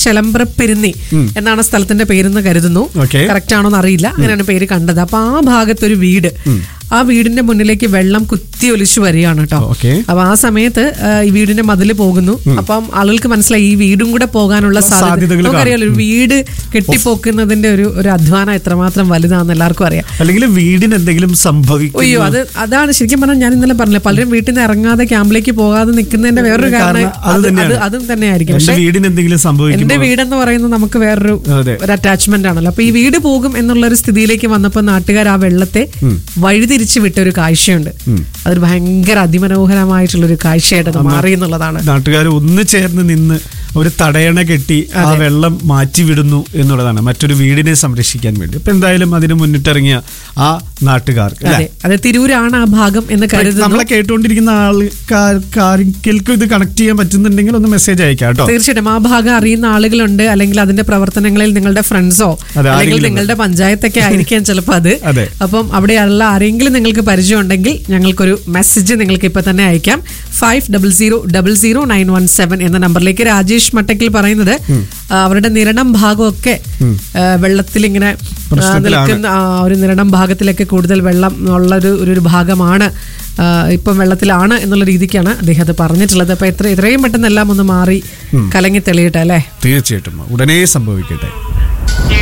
ചെലമ്പ്രപ്പെരുന്നി എന്നാണ് സ്ഥലത്തിന്റെ പേരെന്ന് കരുതുന്നു Okay. കറക്റ്റ് ആണോന്ന് അറിയില്ല അങ്ങനെയാണ് പേര് കണ്ടത് അപ്പൊ ആ ഭാഗത്തൊരു വീട് ആ വീടിന്റെ മുന്നിലേക്ക് വെള്ളം കുത്തി ഒലിച്ചു വരികയാണ് കേട്ടോ Okay. അപ്പൊ ആ സമയത്ത് ആ, ഈ വീടിന്റെ മതില് പോകുന്നു അപ്പം ആളുകൾക്ക് മനസ്സിലായി ഈ വീടും കൂടെ പോകാനുള്ള സാധ്യത സാധ്യതകൾ നമുക്കറിയാലോ ഒരു വീട് കെട്ടിപ്പോക്കുന്നതിന്റെ ഒരു ഒരു അധ്വാനം എത്രമാത്രം വലുതാണെന്ന് എല്ലാവർക്കും അറിയാം അല്ലെങ്കിൽ വീടിന് എന്തെങ്കിലും സംഭവിക്കും അയ്യോ അത് അതാണ് ശരിക്കും പറഞ്ഞാൽ ഞാൻ ഇന്നലെ പറഞ്ഞില്ലേ പലരും വീട്ടിൽ നിന്ന് ഇറങ്ങാതെ ക്യാമ്പിലേക്ക് പോകാതെ നിൽക്കുന്നതിന്റെ വേറൊരു കാരണം കാരണം അത് അത് തന്നെയാണ്. അത് അതും തന്നെയായിരിക്കും എന്റെ പക്ഷെ വീടിന് എന്തെങ്കിലും സംഭവിക്കും എന്റെ വീടെന്ന് പറയുന്നത് നമുക്ക് വേറൊരു അതെ. ഒരു അറ്റാച്ച്മെന്റ് ആണല്ലോ അപ്പൊ ഈ വീട് പോകും എന്നുള്ള ഒരു സ്ഥിതിയിലേക്ക് വന്നപ്പോൾ നാട്ടുകാർ ആ വെള്ളത്തെ വഴിതിരിച്ചു വിട്ട ഒരു കാഴ്ചയുണ്ട് അതൊരു ഭയങ്കര അതിമനോഹരമായിട്ടുള്ള ഒരു കാഴ്ചയായിട്ട് അത് മാറി എന്നുള്ളതാണ് നാട്ടുകാർ ഒന്ന് ചേർന്ന് നിന്ന് ഒരു തടയണ കെട്ടി ആ വെള്ളം മാറ്റി വിടുന്നു എന്നുള്ളതാണ് മറ്റൊരു വീടിനെ സംരക്ഷിക്കാൻ വേണ്ടി അപ്പൊ എന്തായാലും അതിന് മുന്നിട്ടിറങ്ങിയ ആ നാട്ടുകാർ അല്ലേ? അതെ അതെ തിരൂരാണ് ആ ഭാഗം എന്ന് കരുതുന്നു നമ്മളെ കേട്ടുകൊണ്ടിരിക്കുന്ന ആൾക്കാർക്കും ഇത് കണക്ട് ചെയ്യാൻ പറ്റുന്നുണ്ടെങ്കിൽ ഒന്ന് മെസ്സേജ് അയക്കാം കേട്ടോ തീർച്ചയായിട്ടും ആ ഭാഗം അറിയുന്ന ആളുകളുണ്ട് അല്ലെങ്കിൽ അതിന്റെ പ്രവർത്തനങ്ങളിൽ നിങ്ങളുടെ ഫ്രണ്ട്സോ അതെ, അല്ലെങ്കിൽ ആരെങ്കിലും നിങ്ങളുടെ പഞ്ചായത്തൊക്കെ ആയിരിക്കാം ചിലപ്പോൾ അത് അതെ. അപ്പം അവിടെയുള്ള ആരെങ്കിലും നിങ്ങൾക്ക് പരിചയം ഉണ്ടെങ്കിൽ ഞങ്ങൾക്കൊരു മെസ്സേജ് നിങ്ങൾക്ക് ഇപ്പൊ തന്നെ അയക്കാം five double zero double zero nine one seven എന്ന നമ്പറിലേക്ക് രാജേഷ് മട്ടക്കിൽ പറയുന്നത് ആ, അവരുടെ നിരണം ഭാഗമൊക്കെ ആ, വെള്ളത്തിൽ ഇങ്ങനെ ആ, പ്രശ്നത്തിലാണ്. നിൽക്കുന്ന ആ, ഒരു നിരണം ഭാഗത്തിലൊക്കെ കൂടുതൽ വെള്ളം ഉള്ള ഒരു ഒരു ഒരു ഭാഗമാണ് ആ, ഇപ്പം വെള്ളത്തിലാണ് എന്നുള്ള രീതിക്കാണ് അദ്ദേഹം അത് പറഞ്ഞിട്ടുള്ളത് അപ്പൊ എത്ര എത്രയും പെട്ടെന്ന് എല്ലാം ഒന്ന് മാറി കലങ്ങി തെളിയട്ടെ അല്ലേ തീർച്ചയായിട്ടും ഉടനെ സംഭവിക്കട്ടെ